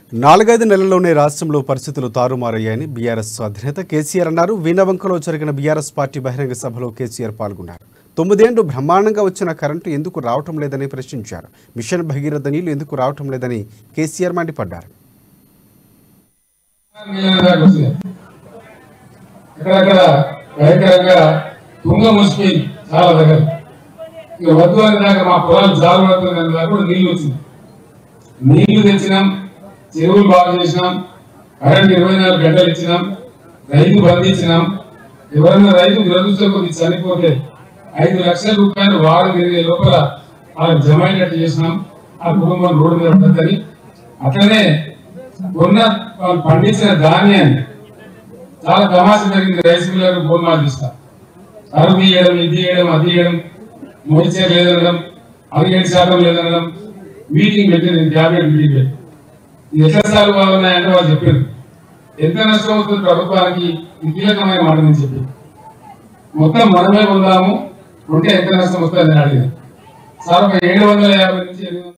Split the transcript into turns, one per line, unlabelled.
నాలుగైదు నెలల్లోనే రాష్ట్రంలో పరిస్థితులు తారుమారయ్యాయని బీఆర్ఎస్ అధినేత కేసీఆర్ అన్నారు వీణవంకలో జరిగిన బీఆర్ఎస్ పార్టీ బహిరంగ సభలో కేసీఆర్ పాల్గొన్నారు తొమ్మిదేండ్లు బ్రహ్మాండంగా వచ్చిన కరెంటు ఎందుకు రావటం లేదని ప్రశ్నించారు మిషన్ భగీరథ నీళ్లు ఎందుకు రావటం లేదని కేసీఆర్ మండిపడ్డారు
నీళ్ళ దాకా వచ్చినాయి ఎక్కడెక్కడ భయంకరంగా తుంగ ముసిపోయింది చాలా దగ్గర ఇక వద్దు అని దాకా మా పొలాలు జారు పడుతుంది అని దాకా కూడా నీళ్లు వచ్చింది నీళ్లు తెచ్చినాం చెరువులు బాగు చేసినాం కరెంట్ ఇరవై నాలుగు గంటలు ఇచ్చినాం రైతు బంధించినాం ఎవరైనా రైతు దురదృష్టం కొద్ది చనిపోతే ఐదు లక్షల రూపాయలు వారం తిరిగే లోపల వాళ్ళకి జమ అయినట్టు చేసినాం ఆ కుటుంబం రోడ్డు మీద పడుతుంది అట్లనే కొన్న వాళ్ళు పండించిన ధాన్యాన్ని చాలా తమాష జరిగింది రైస్ మిల్లర్ బోర్మాలు తీస్తా అరువు తీయడం ఇది తీయడం అది తీయడం మోయిచర్ లేదనడం అది ఏడు శాతం లేదనడం మీటింగ్ పెట్టింది క్యాబినెట్ మీటింగ్ పెట్టి ఇది ఎట్లా సార్లు బాగున్నాయంటే వాళ్ళు చెప్పారు ఎంత నష్టం అవుతుంది ప్రభుత్వానికి ఇది కీలకమైన మాట నేను చెప్పి మొత్తం మనమే పొందాము ఉంటే ఎంత నష్టం వస్తుంది అని అడిగింది సార్ ఒక ఏడు వందల యాభై నుంచి ఎనిమిది వందల